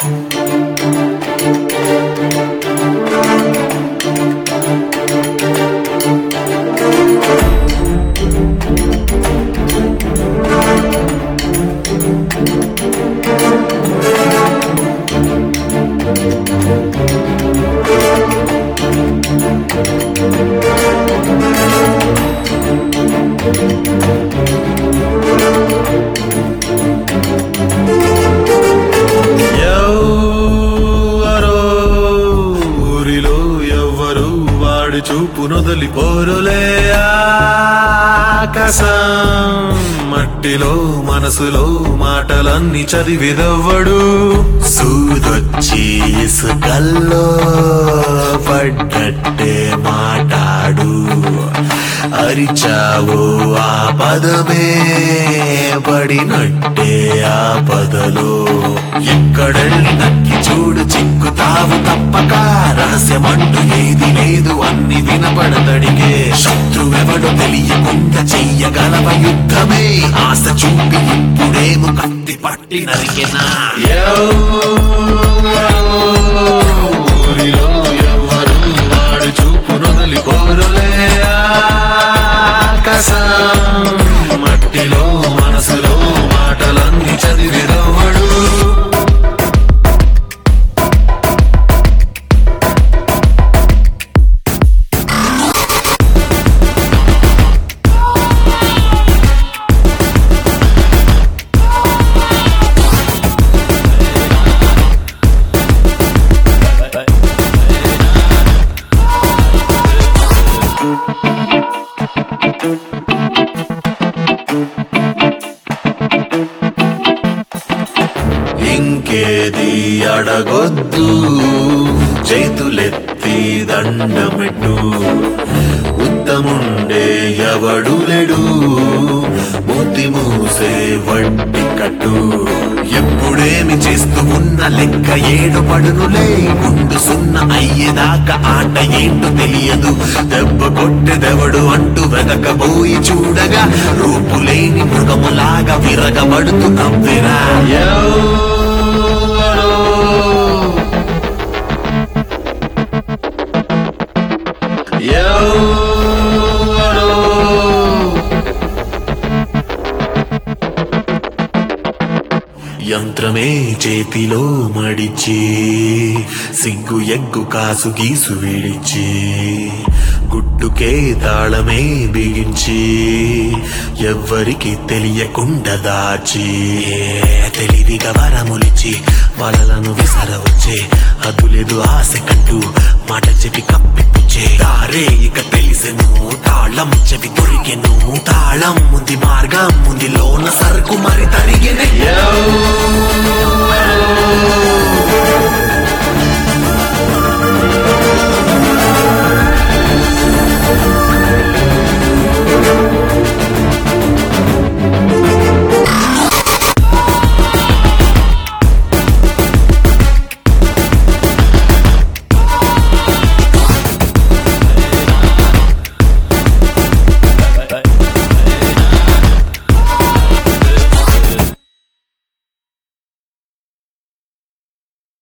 ఎవరో ఊరిలో ఎవ్వరు వాడి చూపు నొదలిపోరులే ఆకాశం మట్టిలో మనసులో మాటలన్నీ చదివిదవ్వడు సూదొచ్చి ఇసుకల్లో పడ్డట్టే మాటాడు అరిచావు ఆ పదమే పడినట్టే ఆ పదలో ఎక్కడెళ్ళి నక్కి చూడు చిక్కుతావు తప్పక రహస్యమంటూ ఏది లేదు అన్ని వినపడతడిగే శత్రువెవడు తెలియకుండా చెయ్యగలవ యుద్ధమే ఆశ చూపి ఇప్పుడేమో కత్తి పట్టి నరికెనా ఊరిలో ఎవరు వాడు చూపు నొదలిపోరులే ఆకాశం మట్టిలో మనసులో మాటలన్నీ చదివిదవడు ఇంకేది అడగొద్దు చేతులెత్తి దండమెట్టు ఉత్తముండే ఎవడు లేడు మూతి మూసే వడ్డీ కట్టు ఎప్పుడేమి చేస్తూ ఉన్న లెక్క ఏడు పడునులే గుండు సున్న అయ్యేదాకా ఆట ఏంటో తెలియదు దెబ్బ కొట్టెదెవడు అంటూ వెనకబోయి చూడగా రూపులేని మృగములాగా విరగబడుతూ నవ్వెరా ఎవరో ఎవరో యంత్రమే చేతిలో మడిచి సిగ్గు ఎగ్గు కాసు గీసు విడిచి గుట్టుకే తాళమే బిగించి ఎవ్వరికి తెలియకుండా దాచి తెలివిగా వరములిచి వలలను విసరవచ్చే అదులేదు ఆశ కంటూ మాట చెప్పి కప్పిపుచ్చే దారే ఇక తెలిసెను తాళం చెవి దొరికెను తాళం ముంది మార్గం ముంది లోన సరుకు మరి తరిగెనే